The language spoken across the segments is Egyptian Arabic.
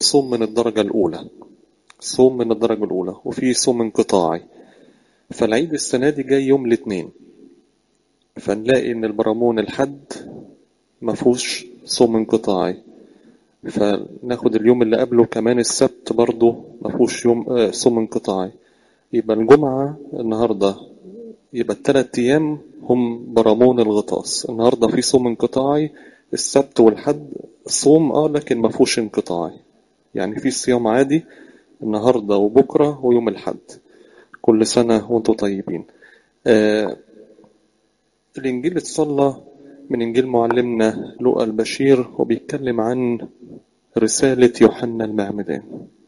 صوم من الدرجة الأولى صوم من الدرجة الأولى وفي صوم انقطاعي فالعيد السنة دي جاي يوم الاثنين فنلاقي إن البرامون الحد مفهوش صوم انقطاعي فناخد اليوم اللي قبله كمان السبت برضه مفهوش يوم آه صوم انقطاعي يبقى الجمعة النهاردة يبقى الثلاث أيام هم برامون الغطاس النهاردة في صوم انقطاعي السبت والحد صوم اه لكن مفهوش انقطاعي يعني في صيام عادي النهاردة وبكرة ويوم الحد كل سنة وانتم طيبين آه الإنجيل اتصلى من إنجيل معلمنا لوقا البشير وبيتكلم عن رسالة يوحنا المعمدان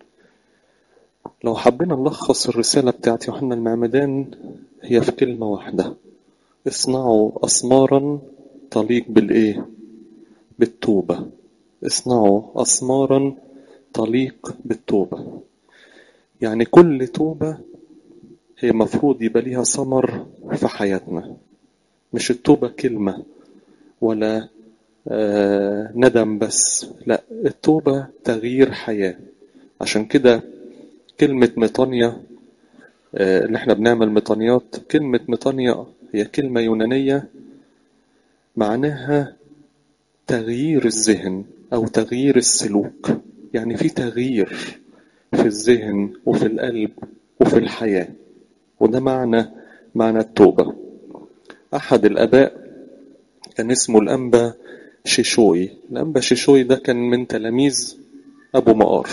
لو حبينا نلخص الرسالة بتاعت يوحنا المعمدان هي في كلمة واحدة اصنعوا أسمارا تليق بالإيه؟ بالتوبة اصنعوا أسمارا تليق بالتوبة يعني كل توبة هي مفروض يبقى ليها ثمر في حياتنا مش التوبة كلمة ولا آه ندم بس لا التوبة تغيير حياة عشان كده كلمة ميطانيا آه اللي احنا بنعمل ميطانيات كلمة ميطانيا هي كلمة يونانية معناها تغيير الذهن أو تغيير السلوك يعني في تغيير في الذهن وفي القلب وفي الحياة وده معنى معنى التوبة أحد الآباء كان اسمه الأنبا شيشوي الأنبا شيشوي ده كان من تلاميذ أبو مقار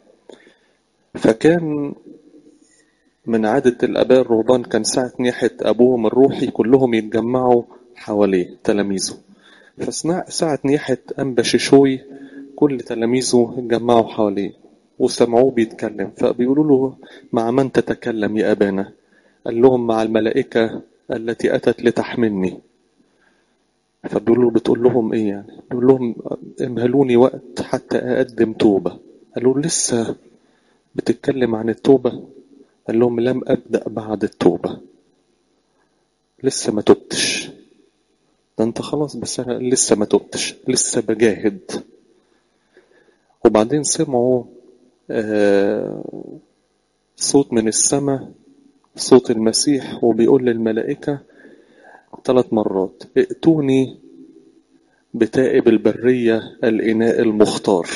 فكان من عادة الآباء الرهبان كان ساعة نيحة أبوهم الروحي كلهم يتجمعوا حواليه تلاميذه فساعة نيحة أنبا شيشوي كل تلاميذه اتجمعوا حواليه وسمعوه بيتكلم فبيقولوا له مع من تتكلم يا أبانا قال لهم مع الملائكة التي أتت لتحملني فبيقولوا بتقول لهم إيه يعني بيقول لهم امهلوني وقت حتى أقدم توبة قالوا لسه بتتكلم عن التوبة قال لهم لم أبدأ بعد التوبة لسه ما تبتش ده انت خلاص بس انا لسه ما تبتش لسه بجاهد وبعدين سمعوا آه صوت من السماء صوت المسيح وبيقول للملائكة ثلاث مرات ائتوني بتائب البرية الإناء المختار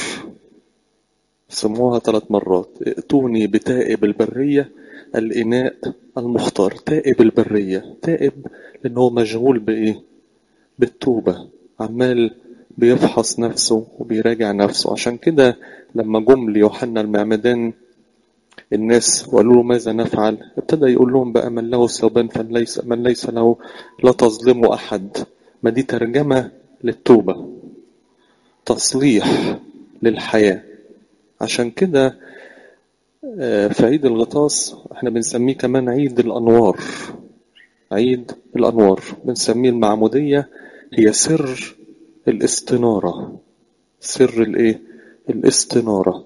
سموها ثلاث مرات ائتوني بتائب البرية الإناء المختار تائب البرية تائب لأنه مشغول بإيه بالتوبة عمال بيفحص نفسه وبيراجع نفسه عشان كده لما جم ليوحنا المعمدان الناس وقالوا له ماذا نفعل ابتدى يقول لهم بقى من له ثوبان فليس من ليس له لا تظلموا أحد ما دي ترجمة للتوبة تصليح للحياة عشان كده في عيد الغطاس احنا بنسميه كمان عيد الأنوار عيد الأنوار بنسميه المعمودية هي سر الاستنارة سر الايه الاستنارة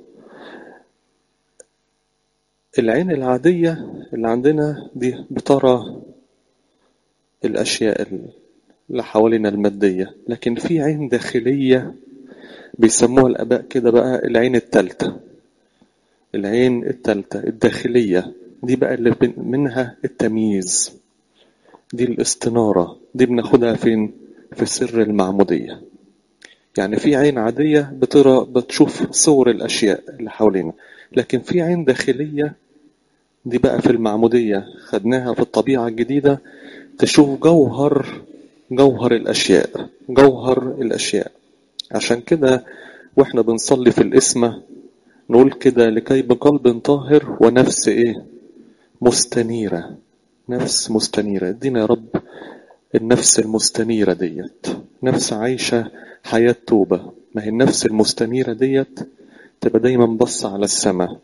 العين العادية اللي عندنا دي بترى الأشياء اللي حوالينا المادية لكن في عين داخلية بيسموها الآباء كده بقى العين التالتة العين التالتة الداخلية دي بقى اللي منها التمييز دي الاستنارة دي بناخدها فين في سر المعمودية يعني في عين عادية بترى بتشوف صور الأشياء اللي حوالينا لكن في عين داخلية دي بقى في المعمودية خدناها في الطبيعة الجديدة تشوف جوهر جوهر الأشياء جوهر الأشياء عشان كده واحنا بنصلي في الإسمة نقول كده لكي بقلب طاهر ونفس ايه مستنيرة نفس مستنيرة ادينا يا رب النفس المستنيرة ديت نفس عايشة حياة توبة ما هي النفس المستنيرة ديت تبقى دايما بص على السماء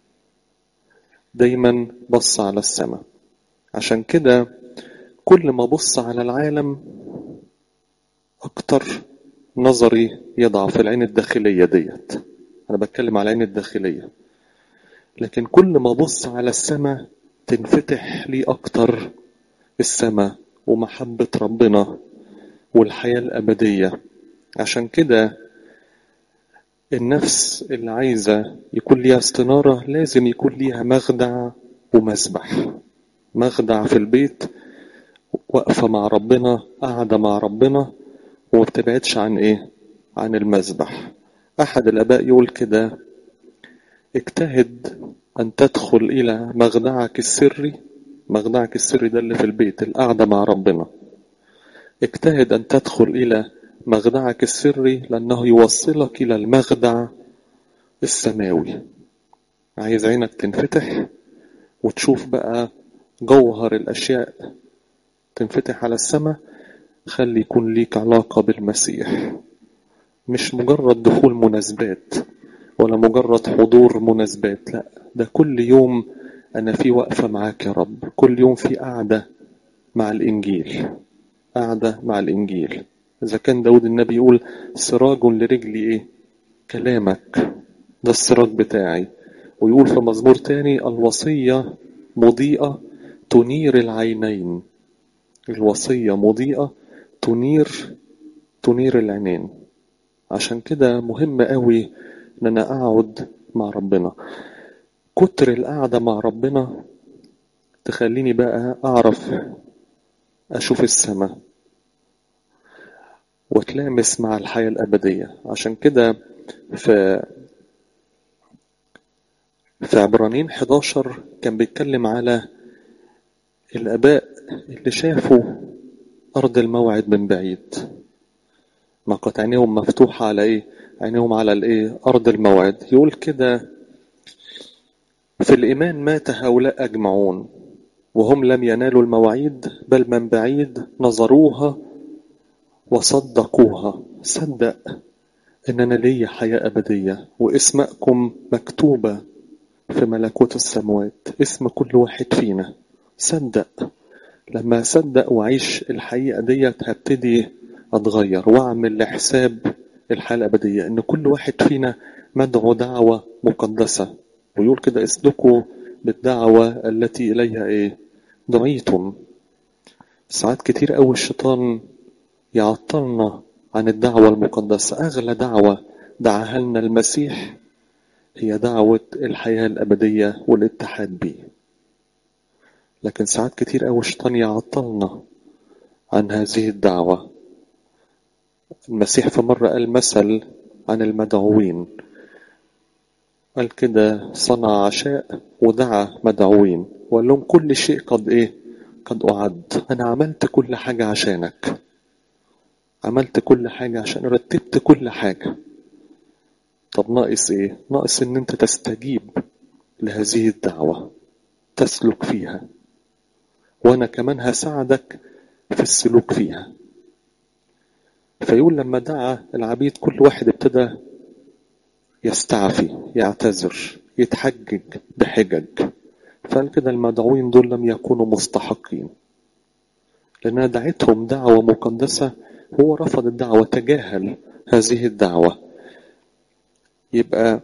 دايما بص على السماء عشان كده كل ما بص على العالم اكتر نظري يضعف العين الداخلية ديت انا بتكلم على العين الداخلية لكن كل ما بص على السماء تنفتح لي اكتر السماء ومحبة ربنا والحياة الأبدية عشان كده النفس اللي عايزة يكون ليها استنارة لازم يكون ليها مخدع ومسبح مخدع في البيت واقفة مع ربنا قاعدة مع ربنا وما بتبعدش عن ايه عن المسبح احد الاباء يقول كده اجتهد ان تدخل الى مخدعك السري مخدعك السري ده اللي في البيت القعدة مع ربنا اجتهد ان تدخل الى مخدعك السري لانه يوصلك الى المخدع السماوي عايز عينك تنفتح وتشوف بقى جوهر الاشياء تنفتح على السماء خلي يكون ليك علاقة بالمسيح مش مجرد دخول مناسبات ولا مجرد حضور مناسبات لا ده كل يوم أنا في وقفة معاك يا رب كل يوم في قعدة مع الإنجيل قعدة مع الإنجيل إذا كان داود النبي يقول سراج لرجلي إيه كلامك ده السراج بتاعي ويقول في مزمور تاني الوصية مضيئة تنير العينين الوصية مضيئة تنير تنير العينين عشان كده مهم قوي ان انا اقعد مع ربنا كتر القعدة مع ربنا تخليني بقى اعرف اشوف السماء واتلامس مع الحياة الأبدية عشان كده في في عبرانيين 11 كان بيتكلم على الآباء اللي شافوا أرض الموعد من بعيد ما كانت عينيهم مفتوحة على إيه؟ عينيهم على الإيه؟ أرض الموعد يقول كده في الإيمان مات هؤلاء أجمعون وهم لم ينالوا المواعيد بل من بعيد نظروها وصدقوها صدق إن أنا لي حياة أبدية واسماءكم مكتوبة في ملكوت السماوات اسم كل واحد فينا صدق لما أصدق وأعيش الحقيقة ديت هبتدي أتغير وأعمل لحساب الحياة الأبدية إن كل واحد فينا مدعو دعوة مقدسة ويقول كده اسلكوا بالدعوة التي إليها إيه دعيتم ساعات كتير أوي الشيطان يعطلنا عن الدعوة المقدسة أغلى دعوة دعاها لنا المسيح هي دعوة الحياة الأبدية والاتحاد بيه لكن ساعات كتير أوي الشيطان يعطلنا عن هذه الدعوة المسيح في مرة قال مثل عن المدعوين قال كده صنع عشاء ودعا مدعوين وقال لهم كل شيء قد ايه قد أعد أنا عملت كل حاجة عشانك عملت كل حاجة عشان رتبت كل حاجة طب ناقص ايه ناقص ان انت تستجيب لهذه الدعوة تسلك فيها وانا كمان هساعدك في السلوك فيها فيقول لما دعا العبيد كل واحد ابتدى يستعفي يعتذر يتحجج بحجج فقال كده المدعوين دول لم يكونوا مستحقين لأنها دعتهم دعوة مقدسة هو رفض الدعوة تجاهل هذه الدعوة يبقى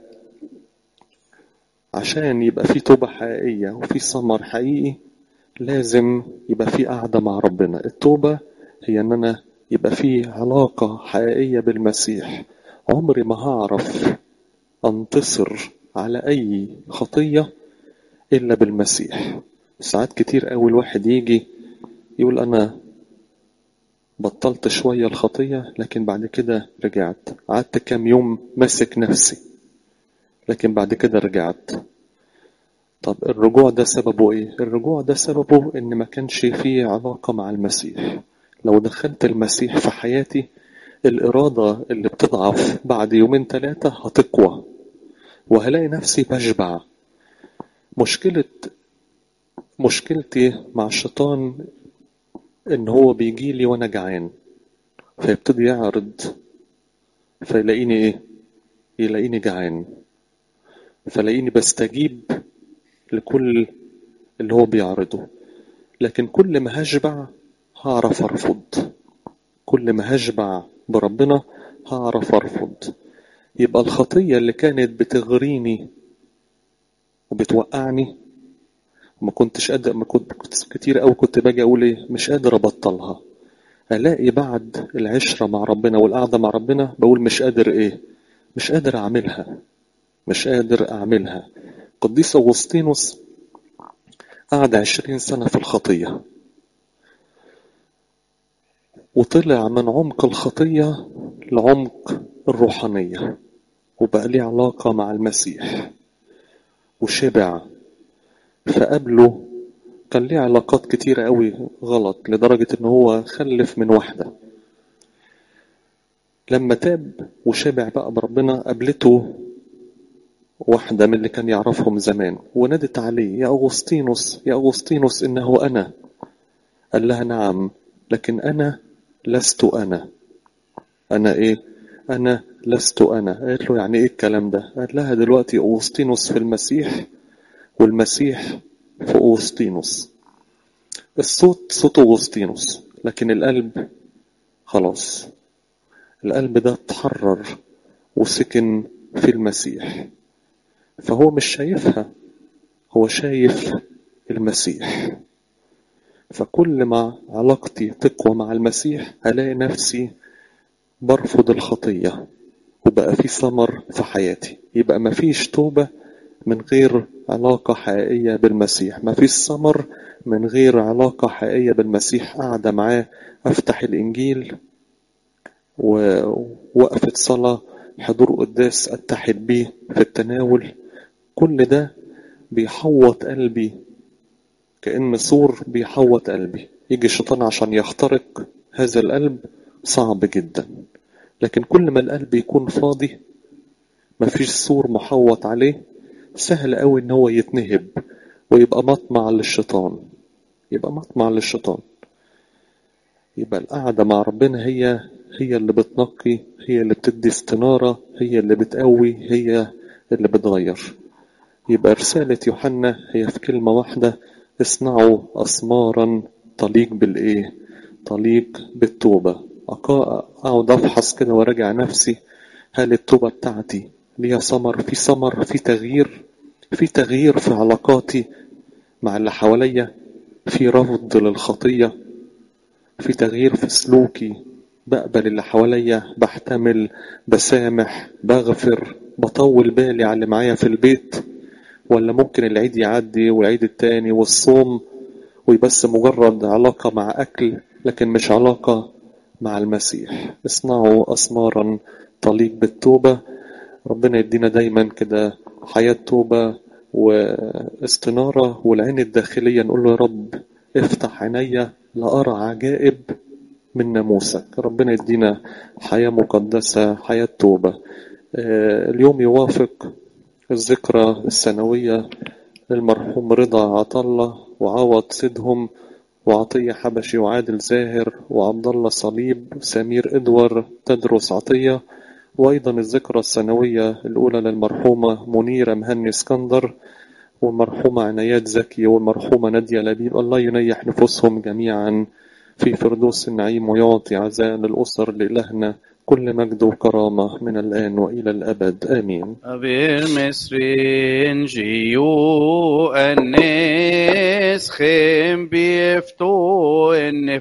عشان يبقى في توبة حقيقية وفي ثمر حقيقي لازم يبقى في قعدة مع ربنا التوبة هي ان انا يبقى في علاقة حقيقية بالمسيح عمري ما هعرف انتصر على اي خطية الا بالمسيح ساعات كتير قوي الواحد يجي يقول انا بطلت شوية الخطية لكن بعد كده رجعت قعدت كام يوم ماسك نفسي لكن بعد كده رجعت طب الرجوع ده سببه ايه الرجوع ده سببه ان ما كانش فيه علاقة مع المسيح لو دخلت المسيح في حياتي الإرادة اللي بتضعف بعد يومين ثلاثة هتقوى وهلاقي نفسي بشبع مشكلة مشكلتي مع الشيطان ان هو بيجي لي وانا جعان فيبتدي يعرض فيلاقيني ايه يلاقيني جعان فلاقيني بستجيب لكل اللي هو بيعرضه لكن كل ما هشبع هعرف ارفض كل ما هشبع بربنا هعرف ارفض يبقى الخطية اللي كانت بتغريني وبتوقعني ما كنتش قادر ما كنت كتير قوي كنت باجي اقول ايه مش قادر ابطلها الاقي بعد العشرة مع ربنا والقعدة مع ربنا بقول مش قادر ايه مش قادر أعملها مش قادر أعملها قديس أغسطينوس قعد عشرين سنة في الخطية وطلع من عمق الخطية لعمق الروحانية وبقى ليه علاقة مع المسيح وشبع فقابله كان ليه علاقات كتيرة قوي غلط لدرجة ان هو خلف من واحدة لما تاب وشبع بقى بربنا قابلته واحدة من اللي كان يعرفهم زمان ونادت عليه يا أغسطينوس يا أغسطينوس إنه أنا قال لها نعم لكن أنا لست أنا أنا إيه أنا لست أنا قالت له يعني إيه الكلام ده قال لها دلوقتي أغسطينوس في المسيح والمسيح في أغسطينوس الصوت صوت أغسطينوس لكن القلب خلاص القلب ده اتحرر وسكن في المسيح فهو مش شايفها هو شايف المسيح فكل ما علاقتي تقوى مع المسيح هلاقي نفسي برفض الخطية وبقى في ثمر في حياتي يبقى ما فيش توبة من غير علاقة حقيقية بالمسيح ما فيش ثمر من غير علاقة حقيقية بالمسيح قاعدة معاه أفتح الإنجيل ووقفة صلاة حضور قداس أتحد بيه في التناول كل ده بيحوط قلبي كأن سور بيحوط قلبي يجي الشيطان عشان يخترق هذا القلب صعب جدا لكن كل ما القلب يكون فاضي مفيش سور محوط عليه سهل قوي ان هو يتنهب ويبقى مطمع للشيطان يبقى مطمع للشيطان يبقى القعدة مع ربنا هي هي اللي بتنقي هي اللي بتدي استنارة هي اللي بتقوي هي اللي بتغير يبقى رسالة يوحنا هي في كلمة واحدة اصنعوا أسمارا تليق بالإيه تليق بالتوبة أقعد أفحص كده وراجع نفسي هل التوبة بتاعتي ليها ثمر في ثمر في تغيير في تغيير في علاقاتي مع اللي حواليا في رفض للخطية في تغيير في سلوكي بقبل اللي حواليا بحتمل بسامح بغفر بطول بالي على اللي معايا في البيت ولا ممكن العيد يعدي والعيد التاني والصوم ويبس مجرد علاقة مع أكل لكن مش علاقة مع المسيح اصنعوا أسمارا تليق بالتوبة ربنا يدينا دايما كده حياة توبة واستنارة والعين الداخلية نقول له يا رب افتح عيني لأرى عجائب من ناموسك ربنا يدينا حياة مقدسة حياة توبة اليوم يوافق الذكرى السنوية للمرحوم رضا عطلة وعوض سيدهم وعطية حبشي وعادل زاهر وعبد الله صليب سمير إدوار تدرس عطية وأيضا الذكرى السنوية الأولى للمرحومة منيرة مهني اسكندر والمرحومة عنايات زكي والمرحومة نادية لبيب الله ينيح نفوسهم جميعا في فردوس النعيم ويعطي عزاء للأسر لإلهنا كل مجد وكرامة من الآن وإلى الأبد آمين أبير مصرين جيو الناس خيم بيفتو إن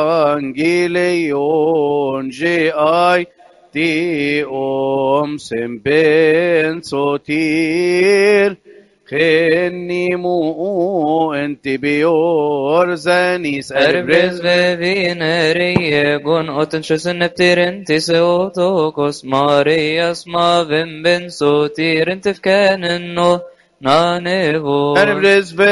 فأنجيليون جي آي تي أم سمبن سوتير خني مو انت بيور زانيس Erbres vevinere gon otenšesen neptirin seotokos Marias mavim ben sotirin tifkanen no nanevo Erbres